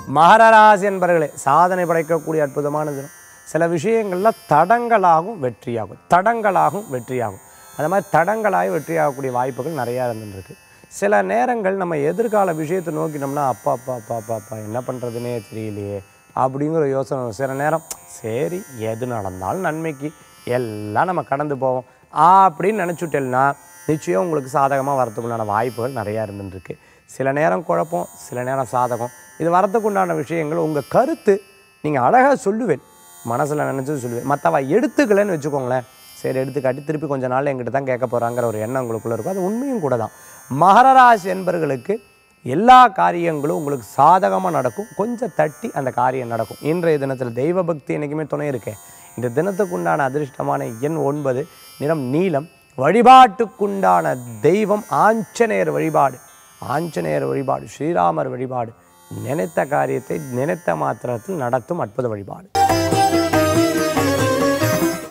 மகர ராசி என்பர்களே சாதனை படைக்கக்கூடிய அற்புதமான தினம் சில விஷயங்கள்ல தடங்களாகும் வெற்றியாகும் தடங்களாகும் வெற்றியாகும் அந்த மாதிரி தடங்களாகி வெற்றியாகக்கூடிய வாய்ப்புகள் நிறையா இருந்துருக்கு சில நேரங்கள் நம்ம எதிர்கால விஷயத்தை நோக்கினோம்னா அப்பா அப்பா அப்பா அப்பா அப்பா என்ன பண்ணுறதுனே தெரியலையே அப்படிங்கிற யோசனை வரும். சில நேரம் சரி எது நடந்தாலும் நன்மைக்கு எல்லாம் நம்ம கடந்து போவோம் அப்படின்னு நினச்சுட்டேன்னா நிச்சயம் உங்களுக்கு சாதகமாக வரதுக்குண்டான வாய்ப்புகள் நிறையா இருந்துருக்கு சில நேரம் குழப்பம் சில நேரம் சாதகம் இது வரதுக்குண்டான விஷயங்கள் உங்கள் கருத்து நீங்கள் அழகாக சொல்லுவேன் மனசில் நினச்சது சொல்லுவேன் மற்றவ எடுத்துக்கலைன்னு வச்சுக்கோங்களேன் சரி எடுத்துக்காட்டி திருப்பி கொஞ்ச நாள் எங்கிட்ட தான் கேட்க போகிறாங்கிற ஒரு எண்ணம் உங்களுக்குள்ளே இருக்கும் அது உண்மையும் கூட தான் மகர ராசி என்பர்களுக்கு எல்லா காரியங்களும் உங்களுக்கு சாதகமாக நடக்கும் கொஞ்சம் தட்டி அந்த காரியம் நடக்கும் இன்றைய தினத்தில் தெய்வ பக்தி என்றைக்குமே துணை இருக்கேன் இந்த தினத்துக்குண்டான அதிர்ஷ்டமான எண் ஒன்பது நிறம் நீலம் வழிபாட்டுக்குண்டான தெய்வம் ஆஞ்சநேயர் வழிபாடு ஆஞ்சநேயர் வழிபாடு ஸ்ரீராமர் வழிபாடு நினைத்த காரியத்தை நினைத்த மாத்திரத்தில் நடத்தும் அற்புத வழிபாடு